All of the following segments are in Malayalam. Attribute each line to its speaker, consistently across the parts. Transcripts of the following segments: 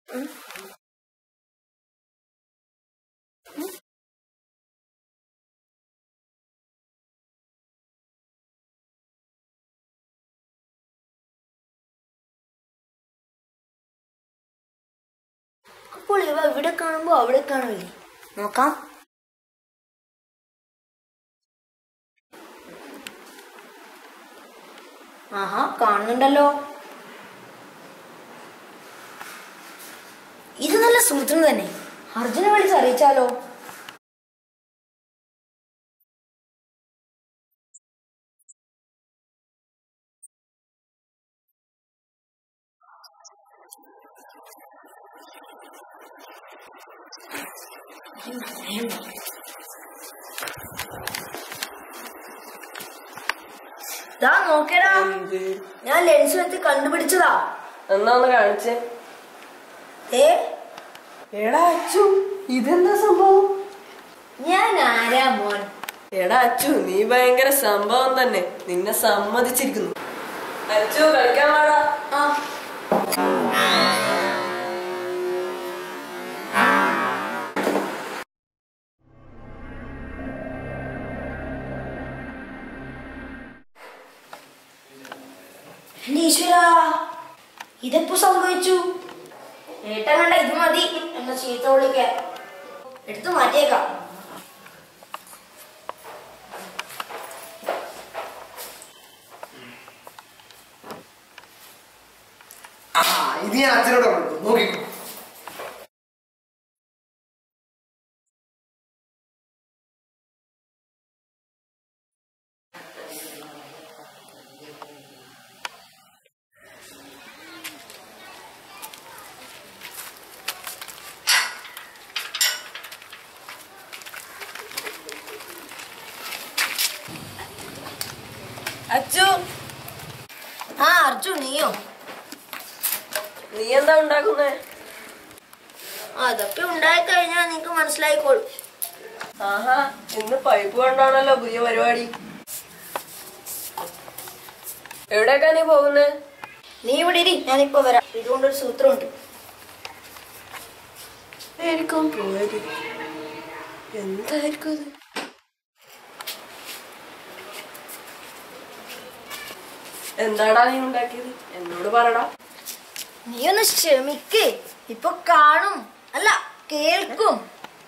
Speaker 1: അപ്പോൾ ഇവ ഇവിടെ കാണുമ്പോ അവിടെ കാണില്ലേ നോക്കാം ആഹാ കാണുന്നുണ്ടല്ലോ ഇത് നല്ല സൂത്രം തന്നെ അർജുനെ വിളിച്ച് അറിയിച്ചാലോ ദാ നോക്കടാ ഞാൻ ലെൻസ് വെച്ച് കണ്ടുപിടിച്ചതാ
Speaker 2: എന്നാ ഒന്ന് കാണിച്ചേ
Speaker 1: ഏ
Speaker 2: എടാ അച്ചു ഇതെന്താ സംഭവം
Speaker 1: ഞാൻ ആരാ മോൻ
Speaker 2: എടാ അച്ചു നീ ഭയങ്കര സംഭവം തന്നെ നിന്നെ സമ്മതിച്ചിരിക്കുന്നു അച്ചു കളിക്കാൻ പാടാ
Speaker 1: ആ എന്റെ ഈശ്വരാ ഇതെപ്പോ സംഭവിച്ചു ഏട്ടൻ കണ്ട ഇത് മതി എന്ന ചീത്ത വിളിക്കാൻ എടുത്തു മാറ്റിയേക്കാം
Speaker 3: ആ ഇത് ഞാൻ അച്ഛനോട് പറഞ്ഞു നോക്കിക്കോ
Speaker 2: അച്ചു
Speaker 1: ആ അർജു നീയോ
Speaker 2: നീ എന്താ ഉണ്ടാക്കുന്നേ
Speaker 1: അതൊക്കെ ഉണ്ടായി കഴിഞ്ഞാൽ നിങ്ങക്ക് മനസ്സിലായിക്കോളും
Speaker 2: ആഹാ ഇന്ന് പൈപ്പ് കൊണ്ടാണല്ലോ പുതിയ പരിപാടി എവിടേക്കാ നീ പോകുന്നേ
Speaker 1: നീ ഇവിടെ ഇരി ഞാനിപ്പോ വരാം ഇതുകൊണ്ടൊരു സൂത്രമുണ്ട്
Speaker 2: ആയിരിക്കും പോയത് എന്തായിരിക്കും ഇത് എന്താടാ നീ ഉണ്ടാക്കിയത് എന്നോട് പറടാ
Speaker 1: നീ ഒന്ന് ക്ഷമിക്ക് ഇപ്പൊ കാണും അല്ല കേൾക്കും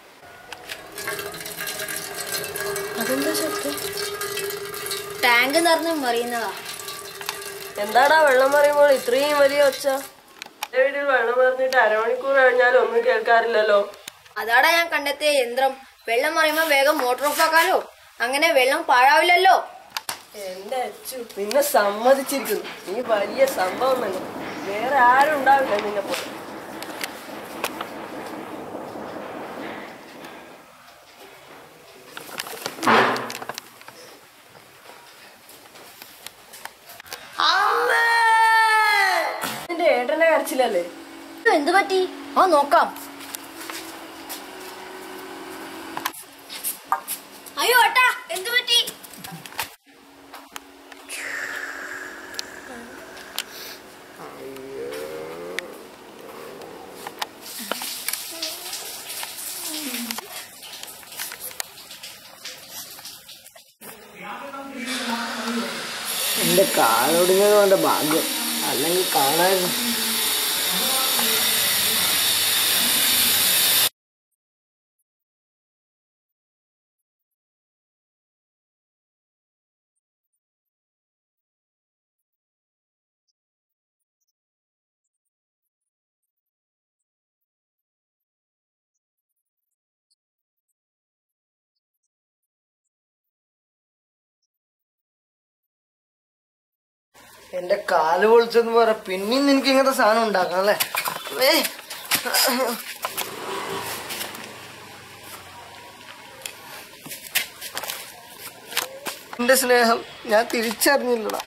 Speaker 2: അതെന്താ ശബ്ദം
Speaker 1: ടാങ്ക് നിറഞ്ഞ് മറിയുന്നതാ
Speaker 2: എന്താടാ വെള്ളം പറയുമ്പോൾ ഇത്രയും വലിയ ഒച്ച എന്റെ വീട്ടിൽ വെള്ളം പറഞ്ഞിട്ട് അരമണിക്കൂർ കഴിഞ്ഞാലും ഒന്നും കേൾക്കാറില്ലല്ലോ
Speaker 1: അതാടാ ഞാൻ കണ്ടെത്തിയ യന്ത്രം വെള്ളം മറിയുമ്പോ വേഗം മോട്ടോർ ഓഫ് ആക്കാലോ അങ്ങനെ വെള്ളം പാഴാവില്ലല്ലോ
Speaker 2: എന്റെ അച്ചു നിന്നെ സമ്മതിച്ചിരിക്കുന്നു നീ വലിയ സംഭവം തന്നെ വേറെ ആരും ഉണ്ടാവില്ല നിന്നെ പോലെ നിന്റെ ഏട്ടന്റെ കരച്ചിലല്ലേ
Speaker 1: ഇത് എന്ത് പറ്റി ആ നോക്കാം അയ്യോ ഏട്ടാ എന്ത് പറ്റി
Speaker 4: എന്റെ കാലൊടിഞ്ഞത് കൊണ്ട് ഭാഗ്യം അല്ലെങ്കിൽ കാണാൻ എന്റെ കാല് പൊളിച്ചെന്ന് പറ പിന്നെയും നിനക്ക് ഇങ്ങനത്തെ സാധനം ഉണ്ടാക്കാം അല്ലേ ഏ എന്റെ സ്നേഹം ഞാൻ തിരിച്ചറിഞ്ഞില്ലടാ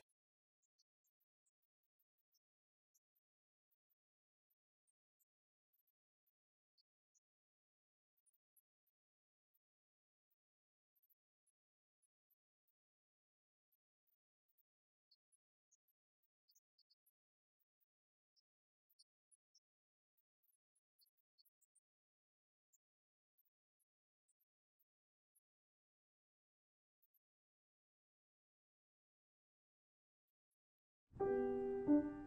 Speaker 3: ആ